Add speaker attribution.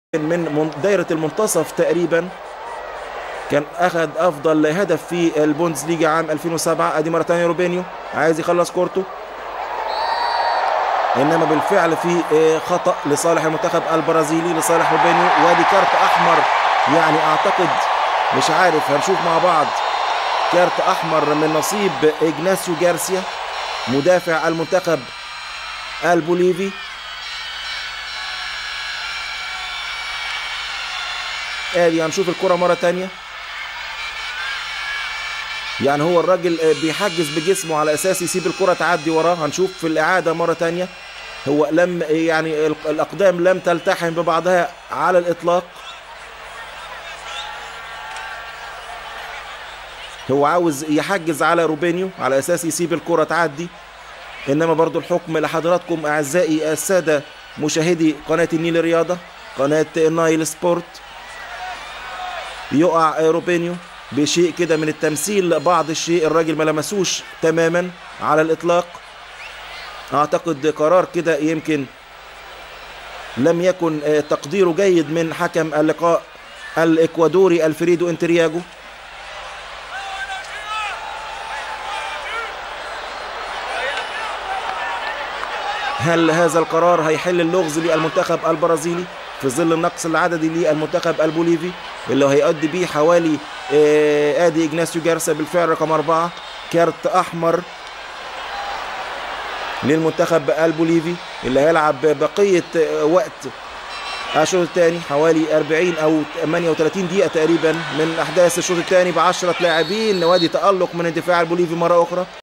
Speaker 1: من دايرة المنتصف تقريبا كان اخذ افضل هدف في البوندسليجا عام 2007 ادي مره ثانيه روبينيو عايز يخلص كورته انما بالفعل في خطا لصالح المنتخب البرازيلي لصالح روبينيو وادي كارت احمر يعني اعتقد مش عارف هنشوف مع بعض كارت احمر من نصيب اجناسيو جارسيا مدافع المنتخب البوليفي ادي هنشوف الكره مره تانية يعني هو الراجل بيحجز بجسمه على اساس يسيب الكره تعدي وراه هنشوف في الاعاده مره تانية هو لم يعني الاقدام لم تلتحم ببعضها على الاطلاق هو عاوز يحجز على روبينيو على اساس يسيب الكره تعدي انما برضو الحكم لحضراتكم اعزائي الساده مشاهدي قناه النيل الرياضه قناه نايل سبورت يقع روبينيو بشيء كده من التمثيل بعض الشيء الراجل ما لمسوش تماما على الاطلاق اعتقد قرار كده يمكن لم يكن تقديره جيد من حكم اللقاء الاكوادوري الفريدو انترياجو هل هذا القرار هيحل اللغز للمنتخب البرازيلي في ظل النقص العددي للمنتخب البوليفي اللي هيؤدي بيه حوالي ادي اجناسيو جارسا بالفعل رقم أربعة كارت احمر للمنتخب البوليفي اللي هيلعب بقية وقت الشوط الثاني حوالي 40 او 38 دقيقة تقريبا من احداث الشوط الثاني ب 10 لاعبين وادي تألق من الدفاع البوليفي مرة اخرى